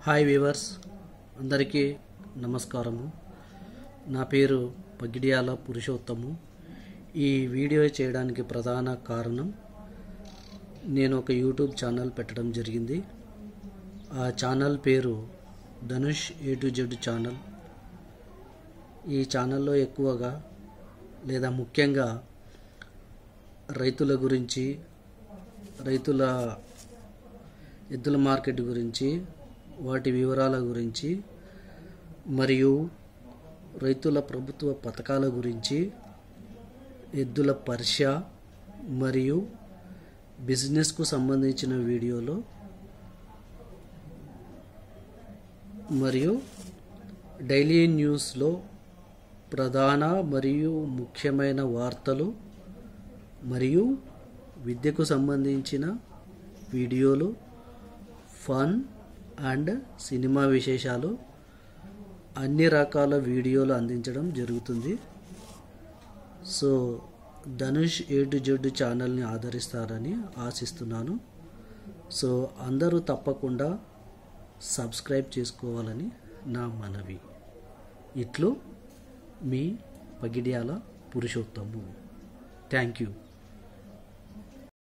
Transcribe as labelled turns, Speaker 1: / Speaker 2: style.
Speaker 1: hi weavers అందరికీ నమస్కారము నా పేరు పగిడియాల పురుషోత్తము ఈ వీడియో చేయడానికి ప్రధాన కారణం నేను ఒక యూట్యూబ్ ఛానల్ పెట్టడం జరిగింది ఆ ఛానల్ పేరు Dhanush A to Z channel ఈ ఛానల్లో ఎక్కువగా లేదా ముఖ్యంగా రైతుల గురించి రైతుల ఎద్దుల మార్కెట్ గురించి వాటి వివరాల గురించి మరియు రైతుల ప్రభుత్వ పథకాల గురించి ఎద్దుల పర్ష మరియు బిజినెస్కు సంబంధించిన వీడియోలు మరియు డైలీ న్యూస్లో ప్రధాన మరియు ముఖ్యమైన వార్తలు మరియు విద్యకు సంబంధించిన వీడియోలు ఫన్ అండ్ సినిమా విశేషాలు అన్ని రకాల వీడియోలు అందించడం జరుగుతుంది so Dhanush A to Z ఛానల్ని ఆదరిస్తారని ఆశిస్తున్నాను సో అందరూ తప్పకుండా సబ్స్క్రైబ్ చేసుకోవాలని నా మనవి ఇట్లు మీ పగిడ్యాల పురుషోత్తము థ్యాంక్ యూ